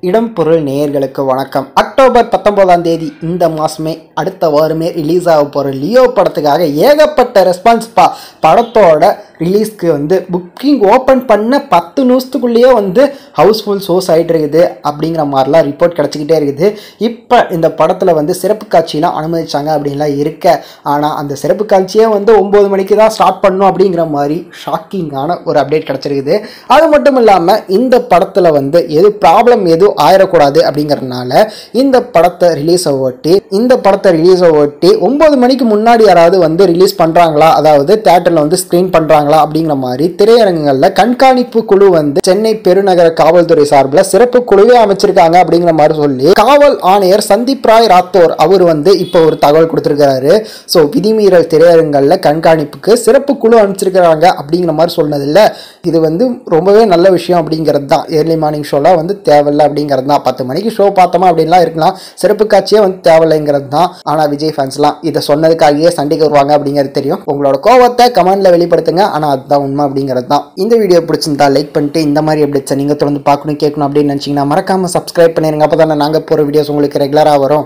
இடம் பொருள் நேயர்களுக்கு வணக்கம் அக்டோபர் பத்தொன்பதாம் தேதி இந்த மாதமே அடுத்த வாரமே ரிலீஸ் ஆக போகிற லியோ படத்துக்காக ஏகப்பட்ட ரெஸ்பான்ஸ் பா படத்தோட ரிலீஸ்க்கு வந்து புக்கிங் ஓப்பன் பண்ண பத்து நிமிஷத்துக்குள்ளேயே வந்து ஹவுஸ்ஃபுல் ஷோஸ் ஆகிட்டு இருக்குது அப்படிங்கிற மாதிரிலாம் ரிப்போர்ட் கிடச்சிக்கிட்டே இருக்குது இப்போ இந்த படத்தில் வந்து சிறப்பு காட்சிலாம் அனுமதிச்சாங்க அப்படின்லாம் இருக்க ஆனால் அந்த சிறப்பு காட்சியே வந்து ஒம்பது மணிக்கு தான் ஸ்டார்ட் பண்ணும் அப்படிங்கிற மாதிரி ஷாக்கிங்கான ஒரு அப்டேட் கிடச்சிருக்குது அது மட்டும் இல்லாமல் இந்த படத்தில் வந்து எது ப்ராப்ளம் எதுவும் ஆயிடக்கூடாது அப்படிங்கிறதுனால இந்த படத்தை ரிலீஸை ஒட்டி இந்த படத்தை ரிலீஸை ஒட்டி ஒம்பது மணிக்கு முன்னாடி யாராவது வந்து ரிலீஸ் பண்ணுறாங்களா அதாவது தேட்டரில் வந்து ஸ்க்ரீன் பண்ணுறாங்களா அப்படிங்கிற மாதிரி திரையரங்குகளில் கண்காணிப்பு குழு வந்து சென்னை பெருநகர காவல்துறை சார்பில் சிறப்பு குழுவே அமைச்சிருக்காங்க அப்படிங்கிற மாதிரி சொல்லி காவல் ஆணையர் சந்தீப் ராய் ராத்தோர் அவர் வந்து இப்போ ஒரு தகவல் கொடுத்துருக்காரு ஸோ விதிமீறல் திரையரங்களில் கண்காணிப்புக்கு சிறப்பு குழு அனுப்பிச்சிருக்கிறாங்க அப்படிங்கிற மாதிரி சொன்னதில்ல இது வந்து ரொம்பவே நல்ல விஷயம் அப்படிங்கிறது தான் ஏர்லி மார்னிங் ஷோலாம் வந்து தேவையில்ல அப்படிங்கிறது தான் பத்து மணிக்கு ஷோ பார்த்தோமா அப்படின்லாம் இருக்கலாம் சிறப்பு காட்சியே வந்து தேவையில்லைங்கிறது தான் ஆனால் விஜய் ஃபேன்ஸ்லாம் இதை சொன்னதுக்காகவே சண்டைக்கு வருவாங்க அப்படிங்கிறது தெரியும் உங்களோட கோவத்தை கமெண்ட்ல வெளிப்படுத்துங்க ஆனால் அதுதான் உண்மை அப்படிங்கிறது தான் இந்த வீடியோ பிடிச்சிருந்தா லைக் பண்ணிட்டு இந்த மாதிரி அப்டேட்ஸை நீங்கள் தொடர்ந்து பார்க்கணும் கேட்கணும் அப்படின்னு நினச்சிங்கன்னா மறக்காம சப்ஸ்கிரைப் பண்ணிருங்க அப்போ தானே நாங்கள் போகிற வீடியோஸ் உங்களுக்கு ரெகுலராக வரும்